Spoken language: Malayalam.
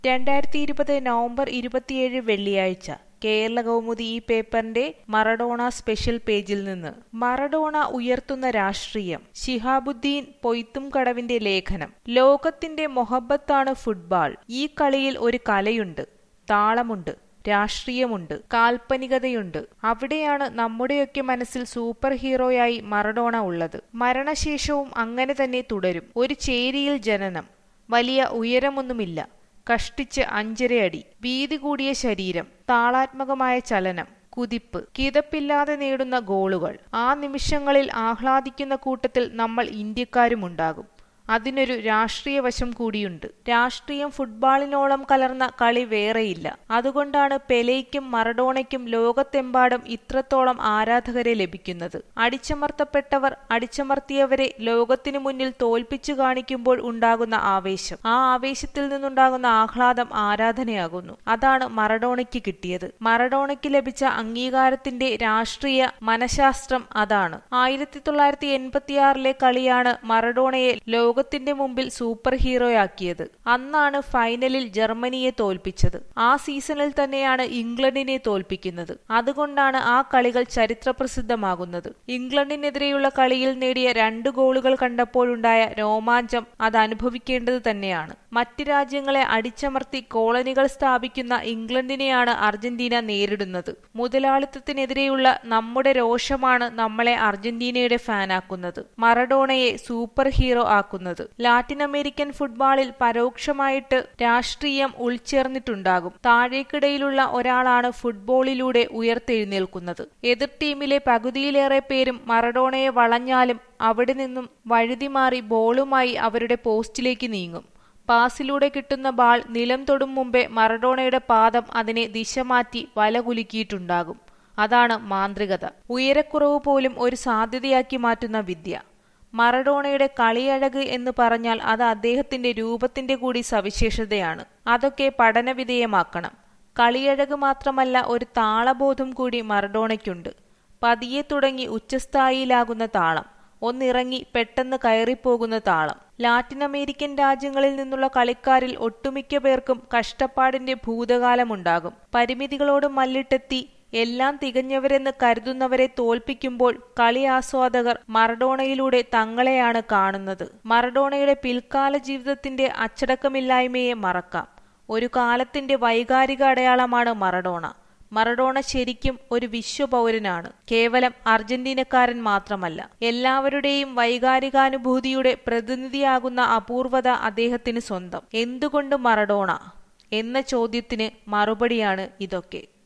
രണ്ടായിരത്തി ഇരുപത് നവംബർ ഇരുപത്തിയേഴ് വെള്ളിയാഴ്ച കേരള കൗമുദി ഈ പേപ്പറിന്റെ മറഡോണ സ്പെഷ്യൽ പേജിൽ നിന്ന് മറഡോണ ഉയർത്തുന്ന രാഷ്ട്രീയം ശിഹാബുദ്ദീൻ പൊയ്ത്തുംകടവിന്റെ ലേഖനം ലോകത്തിന്റെ മൊഹബത്താണ് ഫുട്ബാൾ ഈ കളിയിൽ ഒരു കലയുണ്ട് താളമുണ്ട് രാഷ്ട്രീയമുണ്ട് കാൽപ്പനികതയുണ്ട് അവിടെയാണ് നമ്മുടെയൊക്കെ മനസ്സിൽ സൂപ്പർ ഹീറോയായി മറഡോണ ഉള്ളത് മരണശേഷവും അങ്ങനെ തന്നെ തുടരും ഒരു ചേരിയിൽ ജനനം വലിയ ഉയരമൊന്നുമില്ല കഷ്ടിച്ച് അഞ്ചരയടി വീതി കൂടിയ ശരീരം താളാത്മകമായ ചലനം കുതിപ്പ് കിതപ്പില്ലാതെ നേടുന്ന ഗോളുകൾ ആ നിമിഷങ്ങളിൽ ആഹ്ലാദിക്കുന്ന കൂട്ടത്തിൽ നമ്മൾ ഇന്ത്യക്കാരുമുണ്ടാകും അതിനൊരു രാഷ്ട്രീയ വശം കൂടിയുണ്ട് രാഷ്ട്രീയം ഫുട്ബോളിനോളം കലർന്ന കളി വേറെയില്ല അതുകൊണ്ടാണ് പെലെയ്ക്കും മറഡോണയ്ക്കും ലോകത്തെമ്പാടും ഇത്രത്തോളം ആരാധകരെ ലഭിക്കുന്നത് അടിച്ചമർത്തപ്പെട്ടവർ അടിച്ചമർത്തിയവരെ ലോകത്തിനു മുന്നിൽ തോൽപ്പിച്ചു കാണിക്കുമ്പോൾ ഉണ്ടാകുന്ന ആവേശം ആ ആവേശത്തിൽ നിന്നുണ്ടാകുന്ന ആഹ്ലാദം ആരാധനയാകുന്നു അതാണ് മറഡോണയ്ക്ക് കിട്ടിയത് മറഡോണയ്ക്ക് ലഭിച്ച അംഗീകാരത്തിന്റെ രാഷ്ട്രീയ മനഃശാസ്ത്രം അതാണ് ആയിരത്തി തൊള്ളായിരത്തി എൺപത്തിയാറിലെ കളിയാണ് മറഡോണയെ ലോകത്തിന്റെ മുമ്പിൽ സൂപ്പർ ഹീറോയാക്കിയത് അന്നാണ് ഫൈനലിൽ ജർമ്മനിയെ തോൽപ്പിച്ചത് ആ സീസണിൽ തന്നെയാണ് ഇംഗ്ലണ്ടിനെ തോൽപ്പിക്കുന്നത് അതുകൊണ്ടാണ് ആ കളികൾ ചരിത്രപ്രസിദ്ധമാകുന്നത് ഇംഗ്ലണ്ടിനെതിരെയുള്ള കളിയിൽ നേടിയ രണ്ട് ഗോളുകൾ കണ്ടപ്പോഴുണ്ടായ രോമാഞ്ചം അത് അനുഭവിക്കേണ്ടത് തന്നെയാണ് മറ്റ് രാജ്യങ്ങളെ അടിച്ചമർത്തി കോളനികൾ സ്ഥാപിക്കുന്ന ഇംഗ്ലണ്ടിനെയാണ് അർജന്റീന നേരിടുന്നത് മുതലാളിത്തത്തിനെതിരെയുള്ള നമ്മുടെ രോഷമാണ് നമ്മളെ അർജന്റീനയുടെ ഫാനാക്കുന്നത് മറഡോണയെ സൂപ്പർ ഹീറോ ആക്കുന്നത് ലാറ്റിൻ അമേരിക്കൻ ഫുട്ബോളിൽ പരോക്ഷമായിട്ട് രാഷ്ട്രീയം ഉൾച്ചേർന്നിട്ടുണ്ടാകും താഴേക്കിടയിലുള്ള ഒരാളാണ് ഫുട്ബോളിലൂടെ ഉയർത്തെഴുന്നേൽക്കുന്നത് എതിർ ടീമിലെ പകുതിയിലേറെ പേരും മറഡോണയെ വളഞ്ഞാലും അവിടെ നിന്നും വഴുതിമാറി ബോളുമായി അവരുടെ പോസ്റ്റിലേക്ക് നീങ്ങും പാസിലൂടെ കിട്ടുന്ന ബാൾ നിലം തൊടും മുമ്പേ മറഡോണയുടെ പാദം അതിനെ ദിശ മാറ്റി വല കുലുക്കിയിട്ടുണ്ടാകും അതാണ് മാന്ത്രികത ഉയരക്കുറവ് പോലും ഒരു സാധ്യതയാക്കി മാറ്റുന്ന വിദ്യ മറഡോണയുടെ കളിയഴക് എന്ന് പറഞ്ഞാൽ അത് അദ്ദേഹത്തിന്റെ രൂപത്തിന്റെ കൂടി സവിശേഷതയാണ് അതൊക്കെ പഠനവിധേയമാക്കണം കളിയഴക് മാത്രമല്ല ഒരു താളബോധം കൂടി മറഡോണയ്ക്കുണ്ട് പതിയെ തുടങ്ങി ഉച്ചസ്ഥായിയിലാകുന്ന താളം ഒന്നിറങ്ങി പെട്ടെന്ന് കയറിപ്പോകുന്ന താളം ലാറ്റിൻ അമേരിക്കൻ രാജ്യങ്ങളിൽ നിന്നുള്ള കളിക്കാരിൽ ഒട്ടുമിക്ക പേർക്കും കഷ്ടപ്പാടിന്റെ ഭൂതകാലമുണ്ടാകും പരിമിതികളോട് മല്ലിട്ടെത്തി എല്ലാം തികഞ്ഞവരെന്ന് കരുതുന്നവരെ തോൽപ്പിക്കുമ്പോൾ കളി ആസ്വാദകർ മറഡോണയിലൂടെ തങ്ങളെയാണ് കാണുന്നത് മറഡോണയുടെ പിൽക്കാല ജീവിതത്തിന്റെ അച്ചടക്കമില്ലായ്മയെ മറക്കാം ഒരു കാലത്തിന്റെ വൈകാരിക അടയാളമാണ് മറഡോണ മറഡോണ ശരിക്കും ഒരു വിശ്വപൗരനാണ് കേവലം അർജന്റീനക്കാരൻ മാത്രമല്ല എല്ലാവരുടെയും വൈകാരികാനുഭൂതിയുടെ പ്രതിനിധിയാകുന്ന അപൂർവത അദ്ദേഹത്തിന് സ്വന്തം എന്തുകൊണ്ട് മറഡോണ എന്ന ചോദ്യത്തിന് മറുപടിയാണ് ഇതൊക്കെ